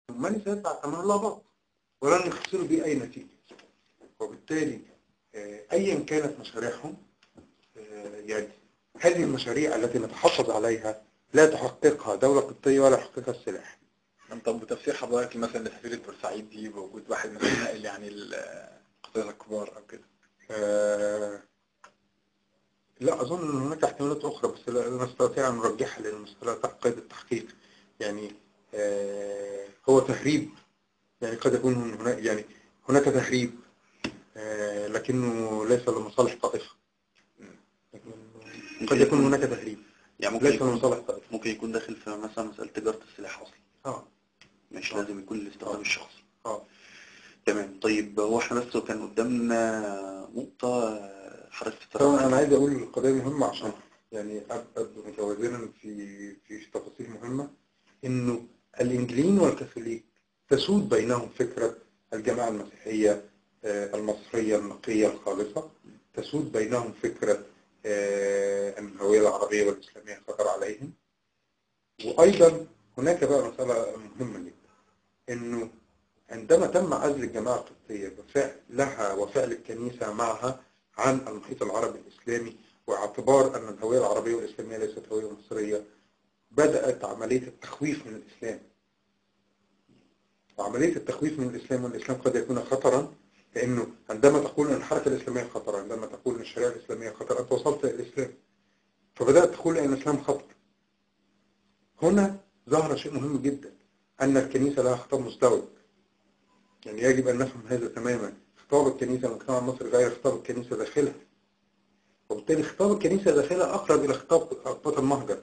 من سيدفع ثمن اللغط ولن يحصلوا به أي نتيجة وبالتالي آه، أيا كانت مشاريعهم آه، يعني هذه المشاريع التي نتحفظ عليها لا تحققها دولة قبطية ولا يحققها السلاح طب بتفسير حضرتك مثلا لسفيرة بورسعيد دي بوجود واحد مثلا ناقل يعني القطاع الكبار او كده آه، لا أظن أن هناك احتمالات أخرى بس لا لا نستطيع أن نرجحها لأن المسألة تحت قيد التحقيق يعني آه، هو تهريب يعني قد يكون هناك يعني هناك تهريب آه، لكنه ليس لمصالح طائفة لكن قد يكون هناك تهريب يعني ممكن ليس يكون لمصالح طائفة ممكن يكون داخل في مثلا مسألة تجارة السلاح أصلا اه مش آه. لازم يكون الاستخدام آه. الشخصي اه تمام طيب هو احنا بس كان قدامنا نقطة آه، حضرتك طبعا انا عايز اقول قضيه مهمه عشان يعني ابقى متوازنا في في تفاصيل مهمه انه الانجليين والكاثوليك تسود بينهم فكره الجماعه المسيحيه آه، المصريه النقيه الخالصه تسود بينهم فكره آه، ان الهويه العربيه والاسلاميه خطر عليهم وايضا هناك بقى مساله مهمه جدا انه عندما تم عزل الجماعه القبطيه بفعل لها وفعل الكنيسه معها عن المحيط العربي الإسلامي واعتبار أن الهوية العربية والإسلامية ليست هوية مصرية بدأت عملية التخويف من الإسلام وعملية التخويف من الإسلام والإسلام قد يكون خطرا لأنه عندما تقول أن الحركة الإسلامية خطر عندما تقول أن الشريعة الإسلامية خطر أنت وصلت إلى الإسلام فبدأت تقول أن الإسلام خطر هنا ظهر شيء مهم جدا أن الكنيسة لها خطاب مزدوج يعني يجب أن نفهم هذا تماما خطاب الكنيسة المجتمع المصري غير خطاب الكنيسة داخلها وبالتالي خطاب الكنيسة داخلها أقرب إلى خطاب أقباط المهجر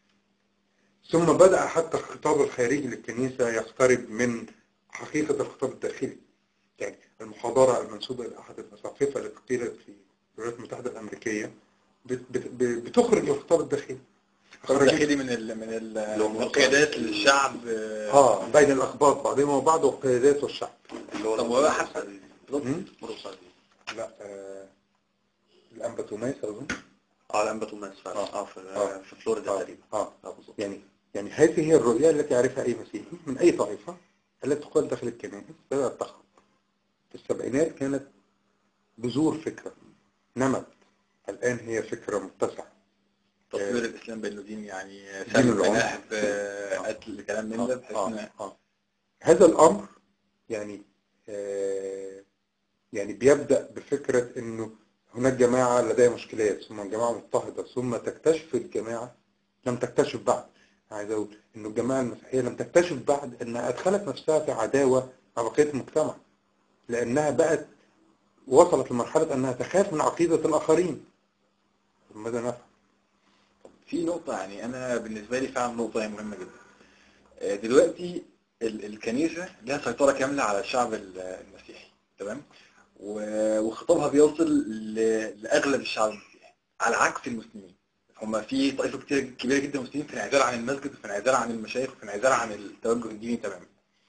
ثم بدأ حتى الخطاب الخارجي للكنيسة يقترب من حقيقة الخطاب الداخلي يعني المحاضرة المنسوبة إلى أحد الأساقفة التي قيلت في الولايات المتحدة الأمريكية بت- بت- بتخرج الخطاب الداخلي القطاع الداخلي من ال من ال اللي هو من القيادات للشعب آه، اه بين الأخبار بعضهم وبعض والقيادات والشعب اللي هو طب هو حتى مم؟ مرقصة لا آه الأنبتوماس أظن اه الأنبا توماس فعلا آه. اه في آه. في فلوريدا آه. تقريبا اه اه بالظبط يعني يعني هذه هي الرؤية التي يعرفها أي مسيحي من أي طائفة التي تقال داخل الكنائس بدأت تخرج في السبعينات كانت بذور فكرة نمت الآن هي فكرة متسعة تصوير الاسلام بانه دين يعني دين سلب العنف. بناء آه، قتل كلام من ده بحيث آه. ان آه. هذا الأمر يعني آه يعني بيبدأ بفكرة إنه هناك جماعة لديها مشكلات ثم جماعة مضطهدة ثم تكتشف الجماعة لم تكتشف بعد عايز أقول إنه الجماعة المسيحية لم تكتشف بعد إنها أدخلت نفسها في عداوة مع بقية المجتمع لأنها بقت وصلت لمرحلة أنها تخاف من عقيدة الآخرين طب ماذا نفعل؟ في نقطة يعني أنا بالنسبة لي فعلا نقطة مهمة جدا. آه، دلوقتي ال- الكنيسة لها سيطرة كاملة على الشعب ال- المسيحي تمام؟ و- وخطابها بيوصل ل- لأغلب الشعب المسيحي على عكس المسلمين. هما في طائفة كتير كبيرة جدا مسلمين في انعزال عن المسجد وفي انعزال عن المشايخ وفي انعزال عن التوجه الديني تماما.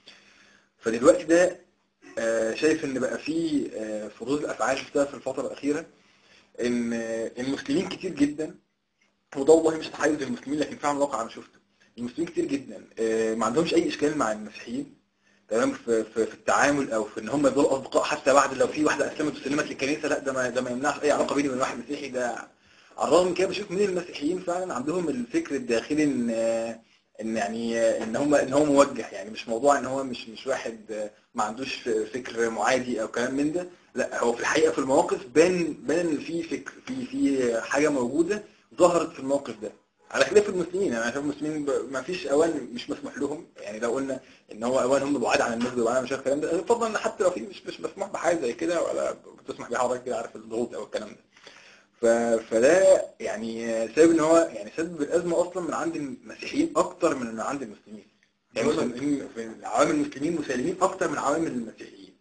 فدلوقتي ده آه، شايف ان بقى في آه، في ردود الافعال شفتها في الفترة الأخيرة ان آه، المسلمين كتير جدا وده والله مش تحيز المسلمين لكن فعلا واقع انا شفته المسلمين كتير جدا آه، ما عندهمش اي اشكال مع المسيحيين تمام في, في, في التعامل او في ان هم يفضلوا اصدقاء حتى بعد لو في واحده اسلمت وسلمت للكنيسه لا ده ما ده ما يمنعش اي علاقه بيني وبين واحد مسيحي ده على الرغم من كده بشوف من المسيحيين فعلا عندهم الفكر الداخلي ان آه، ان يعني آه، ان هم ان هو موجه يعني مش موضوع ان هو مش مش واحد آه، ما عندوش فكر معادي او كلام من ده لا هو في الحقيقه في المواقف بان بان ان في فكر في في حاجه موجوده ظهرت في الموقف ده على خلاف المسلمين يعني شايف المسلمين ب- ما فيش اوان مش مسموح لهم يعني لو قلنا ان هو اوان هم بعاد عن المسجد وبعاد عن مش الكلام ده يفضل ان حتى لو في مش مش مسموح بحاجه زي كده ولا بتسمح بيها حضرتك كده عارف الضغوط او الكلام ده ف... فده يعني سبب ان هو يعني سبب الازمه اصلا من عند المسيحيين اكتر من من عند المسلمين يعني المسلمين في عوامل المسلمين مسالمين اكتر من عوامل المسيحيين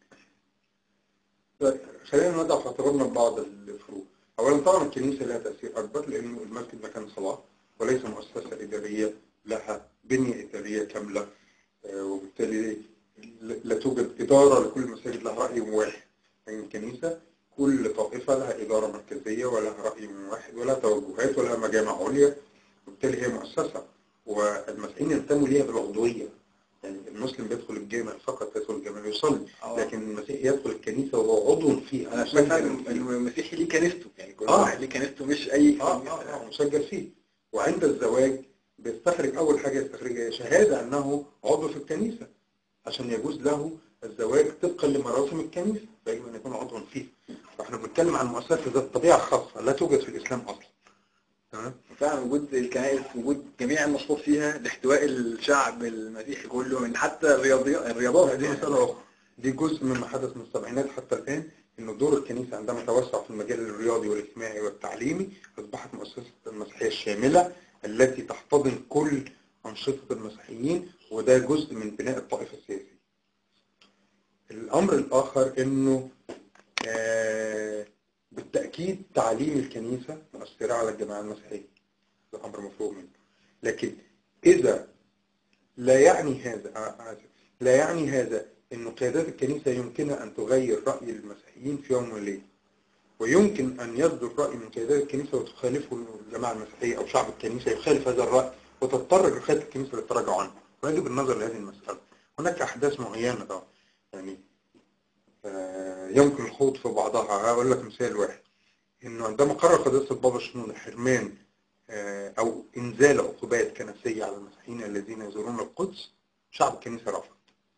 خلينا نضع في اعتبارنا بعض الفروق اولا طبعا الكنيسه لها تاثير اكبر لانه المسجد مكان صلاه وليس مؤسسه اداريه لها بنيه اداريه كامله آه، وبالتالي لا لا توجد اداره لكل المساجد لها راي واحد يعني الكنيسه كل طائفه لها اداره مركزيه ولها راي واحد ولها توجهات ولها مجامع عليا وبالتالي هي مؤسسه والمسيحيين ينتموا ليها بالعضويه يعني المسلم بيدخل الجامع فقط يدخل الجامع يصلي آه. لكن المسيحي يدخل الكنيسة وهو عضو فيها انا سمعت مسجل ان فيه. إن المسيحي ليه كنيسته يعني كل آه. واحد ليه كنيسته مش اي اه كنيسة. اه اه مسجل فيه وعند الزواج بيستخرج اول حاجه يستخرجها هي شهاده انه عضو في الكنيسه عشان يجوز له الزواج طبقا لمراسم الكنيسه فيجب ان يكون عضوا فيه فاحنا بنتكلم عن مؤسسه ذات طبيعه خاصه لا توجد في الاسلام اصلا تمام فعلا وجود الكنائس وجود جميع النشاطات فيها لاحتواء الشعب المسيحي كله من حتى الرياضيات الرياضات دي مساله اخرى دي جزء مما حدث من السبعينات حتى الان انه دور الكنيسه عندما توسع في المجال الرياضي والاجتماعي والتعليمي اصبحت مؤسسه المسيحيه الشامله التي تحتضن كل انشطه المسيحيين وده جزء من بناء الطائفه السياسيه. الامر الاخر انه آه، بالتاكيد تعليم الكنيسه مؤثره على الجماعه المسيحيه. ده امر مفروغ منه. لكن اذا لا يعني هذا آه، آسف. لا يعني هذا أن قيادات الكنيسة يمكنها أن تغير رأي المسيحيين في يوم وليلة ويمكن أن يصدر رأي من قيادات الكنيسة وتخالفه الجماعة المسيحية أو شعب الكنيسة يخالف هذا الرأي وتضطر قيادة الكنيسة للتراجع عنه ويجب النظر لهذه المسألة هناك أحداث معينة طبعا يعني آه، يمكن الخوض في بعضها هقول لك مثال واحد إنه عندما قرر قداسة البابا شنودة حرمان آه، أو إنزال عقوبات كنسية على المسيحيين الذين يزورون القدس شعب الكنيسة رفض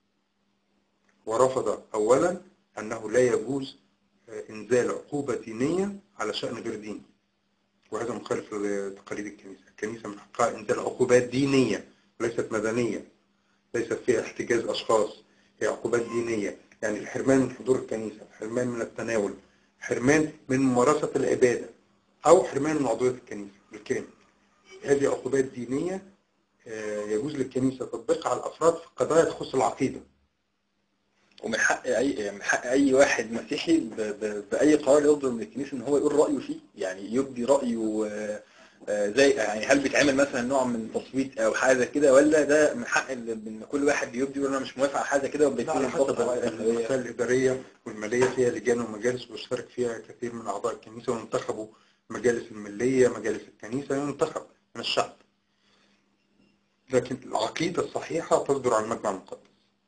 ورفض أولا أنه لا يجوز آه، إنزال عقوبة دينية على شأن غير ديني وهذا مخالف لتقاليد الكنيسة الكنيسة من حقها إنزال عقوبات دينية ليست مدنية ليست فيها احتجاز أشخاص هي عقوبات دينية يعني الحرمان من حضور الكنيسة الحرمان من التناول حرمان من ممارسة العبادة أو حرمان من عضوية الكنيسة بالكامل هذه عقوبات دينية آه، يجوز للكنيسة تطبيقها على الأفراد في قضايا تخص العقيدة ومن حق اي من حق اي واحد مسيحي ب... ب... باي قرار يصدر من الكنيسه ان هو يقول رايه فيه يعني يبدي رايه آه، آه، زي يعني هل بيتعمل مثلا نوع من تصويت او حاجه زي كده ولا ده من حق ال- ان كل واحد يبدي يقول انا مش موافق على حاجه كده لا وبيبتدي على ينتقد حسب الراي الاخريه المسائل الإدارية والمالية فيها لجان ومجالس بيشترك فيها كثير من أعضاء الكنيسة وينتخبوا مجالس الملية مجالس الكنيسة ينتخب من الشعب لكن العقيدة الصحيحة تصدر عن المجمع المقدس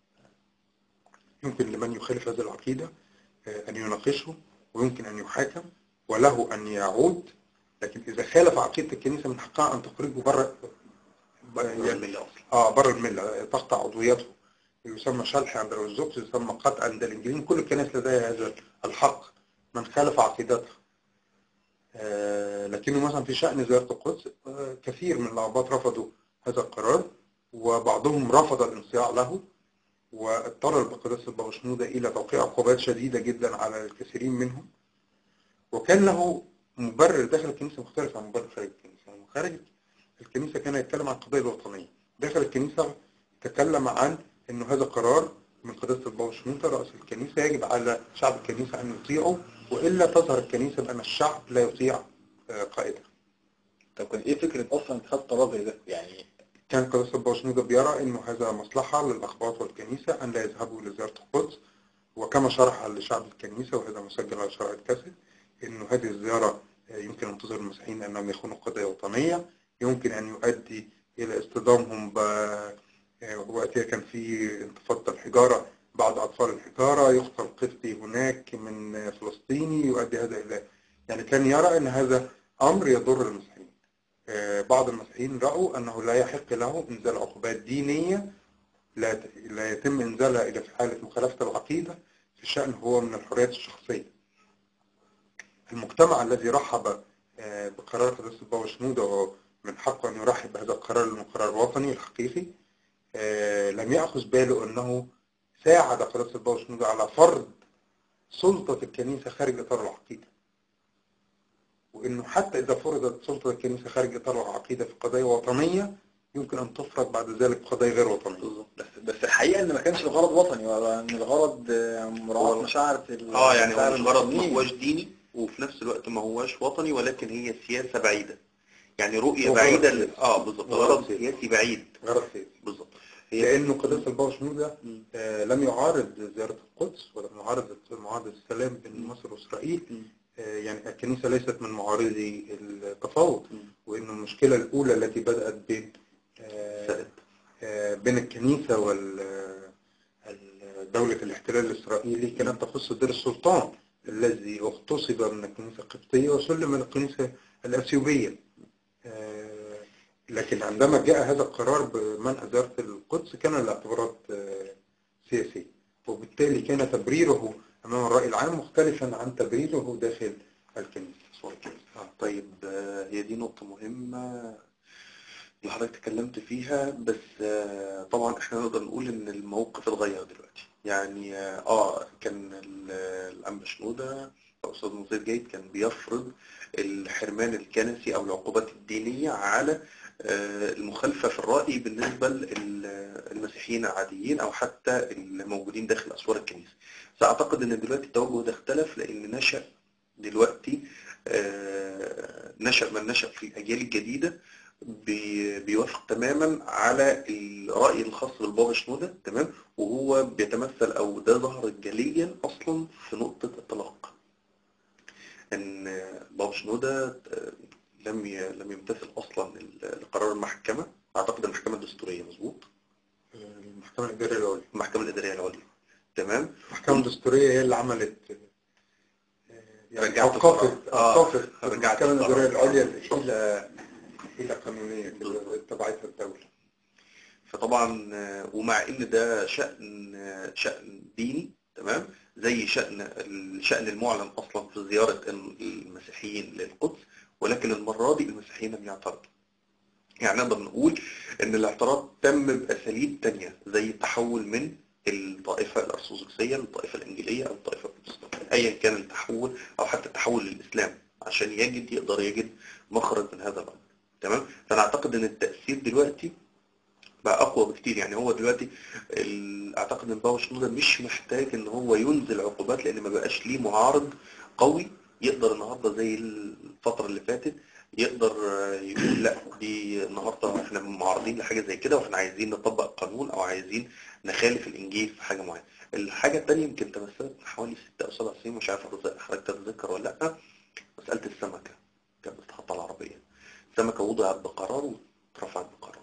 يمكن لمن يخالف هذه العقيدة آه، أن يناقشه ويمكن أن يحاكم وله أن يعود لكن إذا خالف عقيدة الكنيسة من حقها أن تخرجه بره يعني الملة أصلا اه بره المله تقطع عضويته يسمى شلح عند الارثوذكس يسمى قطع عند الانجيليين كل الكنائس لديها هذا الحق من خالف عقيدتها آه لكنه مثلا في شأن زيارة القدس آه كثير من الأعباط رفضوا هذا القرار وبعضهم رفض الانصياع له واضطر البقداس البابا شنودة إلى توقيع عقوبات شديدة جدا على الكثيرين منهم وكان له مبرر داخل الكنيسة مختلف عن مبرر خارج الكنيسة يعني خارج الكنيسة كان يتكلم عن القضايا الوطنية داخل الكنيسة تكلم عن انه هذا قرار من قداسة البابا شنودة رئيس الكنيسة يجب على شعب الكنيسة ان يطيعه والا تظهر الكنيسة بان الشعب لا يطيع آه، قائدها طب كان ايه فكره اصلا اتخاذ قرار زي ده يعني كان قداسة البابا شنودة بيرى انه هذا مصلحة للاخباط والكنيسة ان لا يذهبوا لزيارة القدس وكما شرح لشعب الكنيسة وهذا مسجل على شرائط كاسيت انه هذه الزيارة آه، يمكن ان تظهر المسيحيين انهم يخونوا قضايا وطنية يمكن ان يؤدي الى اصطدامهم ب آه، وقتها كان في انتفاضة الحجارة بعض أطفال الحجارة يقتل قبطي هناك من آه، فلسطيني يؤدي هذا إلى يعني كان يرى أن هذا أمر يضر المسيحيين آه، بعض المسيحيين رأوا أنه لا يحق له إنزال عقوبات دينية لا ت- لا يتم إنزالها إلا في حالة مخالفة العقيدة في شأن هو من الحريات الشخصية المجتمع الذي رحب آه، بقرار قداسة البابا شنودة وهو من حقه أن يرحب بهذا القرار لأنه قرار وطني الحقيقي آه، لم يأخذ باله أنه ساعد قداسة البابا شنودة على فرض سلطة الكنيسة خارج إطار العقيدة وأنه حتى إذا فرضت سلطة الكنيسة خارج إطار العقيدة في قضايا وطنية يمكن أن تفرض بعد ذلك في قضايا غير وطنية بالظبط بس بس الحقيقه ان ما كانش الغرض وطني ولا ان الغرض آه، مراعاه هو- مشاعر ال- اه يعني هو مشاعر مش غرض ما المسلمين. هوش ديني وفي نفس الوقت ما هوش وطني ولكن هي سياسة بعيدة يعني رؤية هو غرض بعيدة سياسي. ل- اه بالظبط هو غرض غرض سياسي. سياسي بعيد غرض سياسي بالظبط هي لأنه قداسة البابا شنودة مم. آه، لم يعارض زيارة القدس ولم يعارض معاهدة السلام بين مصر وإسرائيل مم. آه، يعني الكنيسة ليست من معارضي التفاوض مم. وإنه المشكلة الأولى التي بدأت بين آه، سلام. آه، بين الكنيسة ودولة الاحتلال الإسرائيلي كانت تخص دير السلطان الذي اغتصب من الكنيسة القبطية وسلم من الكنيسة الأثيوبية آه، لكن عندما جاء هذا القرار بمنع زيارة القدس كان الاعتبارات آه، سياسية وبالتالي كان تبريره أمام الرأي العام مختلفا عن تبريره داخل الكنيسة صور الكنيسة آه، طيب آه، هي دي نقطة مهمة اللي حضرتك اتكلمت فيها بس آه، طبعا احنا نقدر نقول ان الموقف اتغير دلوقتي يعني اه آه، كان ال- الأنبا شنودة أو أستاذ نصير جيد كان بيفرض الحرمان الكنسي أو العقوبات الدينية على آه، المخالفة في الرأي بالنسبة للمسيحيين العاديين أو حتى الموجودين داخل أسوار الكنيسة فأعتقد إن دلوقتي التوجه ده اختلف لأن نشأ دلوقتي آه، نشأ من نشأ في الأجيال الجديدة بي- بيوافق تماما على الرأي الخاص بالبابا شنودة تمام وهو بيتمثل أو ده ظهر جليا أصلا في نقطة الطلاق إن بابا شنودة آه، لم ي- لم يمتثل أصلا ل- لقرار المحكمة أعتقد المحكمة الدستورية مظبوط المحكمة الإدارية العليا المحكمة الإدارية العليا تمام المحكمة الدستورية هي اللي عملت يعني رجعت أوقفت القرار. آه، أوقفت رجعت المحكمة القرار. الإدارية العليا إلى إلى قانونية كده اتبعتها الدولة فطبعا آه، ومع ان ده شأن آه، شأن ديني تمام زي شأن الشأن المعلن اصلا في زيارة المسيحيين للقدس ولكن المرة دي المسيحيين لم يعترضوا يعني نقدر نقول ان الاعتراض تم باساليب تانية زي التحول من الطائفة الأرثوذكسية للطائفة الإنجيلية أو الطائفة البروتستانتية أيا كان التحول أو حتى التحول للإسلام عشان يجد يقدر يجد مخرج من هذا الأمر تمام فأنا أعتقد إن التأثير دلوقتي بقى اقوى بكتير يعني هو دلوقتي ال- اعتقد ان باور شنودة مش محتاج ان هو ينزل عقوبات لان ما بقاش ليه معارض قوي يقدر النهارده زي الفتره اللي فاتت يقدر آه، يقول لا دي النهارده احنا معارضين لحاجه زي كده واحنا عايزين نطبق القانون او عايزين نخالف الانجيل في حاجه معينه. الحاجه الثانيه يمكن تمثلت من حوالي ست او سبع سنين مش عارف حضرتك تتذكر ولا لا مساله السمكه كانت بتتحط على العربيه. السمكه وضعت بقرار واترفعت بقرار.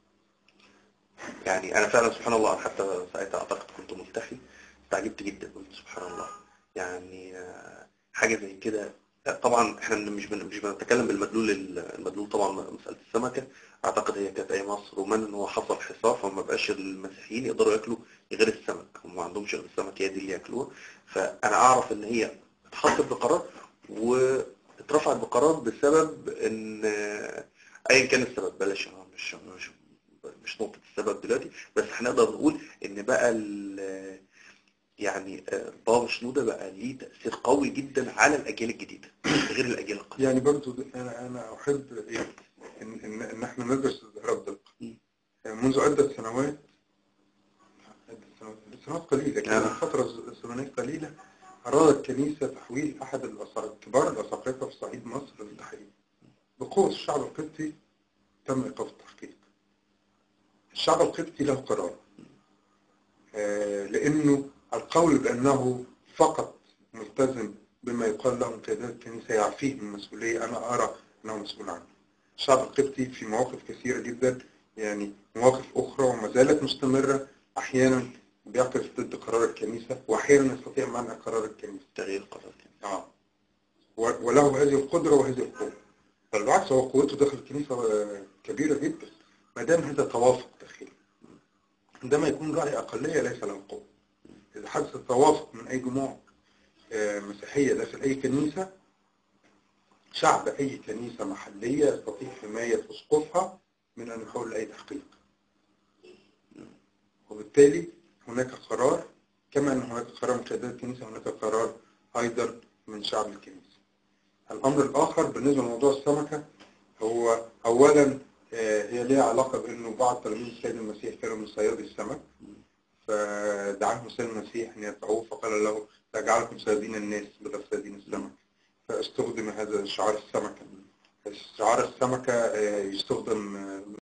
يعني انا فعلا سبحان الله أنا حتى ساعتها اعتقد كنت ملتحي استعجبت جدا قلت سبحان الله يعني آه، حاجه زي كده طبعا احنا مش بن- مش بنتكلم بالمدلول ال- المدلول طبعا مساله السمكه اعتقد هي كانت ايام عصر رومان ان هو حصل حصار فما بقاش المسيحيين يقدروا ياكلوا غير السمك هم ما عندهمش غير السمك هي دي اللي ياكلوها فانا اعرف ان هي اتحطت بقرار واترفعت بقرار بسبب ان آه، ايا كان السبب بلاش أنا مش مش مش نقطة السبب دلوقتي بس هنقدر نقول ان بقى ال- يعني آه، بابا شنودة بقى ليه تأثير قوي جدا على الأجيال الجديدة غير الأجيال القديمة يعني برضو ده- أنا أنا أحب إيه إن إن إن إحنا ندرس الظاهرة بدقة مم. منذ عدة سنوات عدة سنوات سنوات قليلة كده آه. من فترة زمنية قليلة أرادت الكنيسة تحويل أحد الأساق- كبار الأساقفة في صعيد مصر للتحرير بقوة الشعب القبطي تم إيقاف التحقيق الشعب القبطي له قرار آه، لأنه القول بأنه فقط ملتزم بما يقال له من قيادات الكنيسة يعفيه من المسؤولية أنا أرى أنه مسؤول عنه الشعب القبطي في مواقف كثيرة جدا يعني مواقف أخرى وما زالت مستمرة أحيانا بيقف ضد قرار الكنيسة وأحيانا يستطيع منع قرار الكنيسة تغيير قرار آه. و- وله هذه القدرة وهذه القوة بالعكس هو قوته داخل الكنيسة آه، كبيرة جدا ما دام هذا توافق داخلي عندما يكون رأي أقلية ليس له قوة إذا حدث توافق من أي جموع آه، مسيحية داخل أي كنيسة شعب أي كنيسة محلية يستطيع حماية أسقفها من أن يحول لأي تحقيق وبالتالي هناك قرار كما أن هناك قرار من قيادات الكنيسة هناك قرار أيضا من شعب الكنيسة الأمر الآخر بالنسبة لموضوع السمكة هو أولا آه، هي ليها علاقة بأنه بعض تلاميذ السيد المسيح كانوا من صيادي السمك فدعاهم السيد المسيح أن يدعوه فقال له لأجعلكم صيادين الناس بدل صيادين السمك فاستخدم هذا شعار السمكة شعار السمكة آه، يستخدم آه،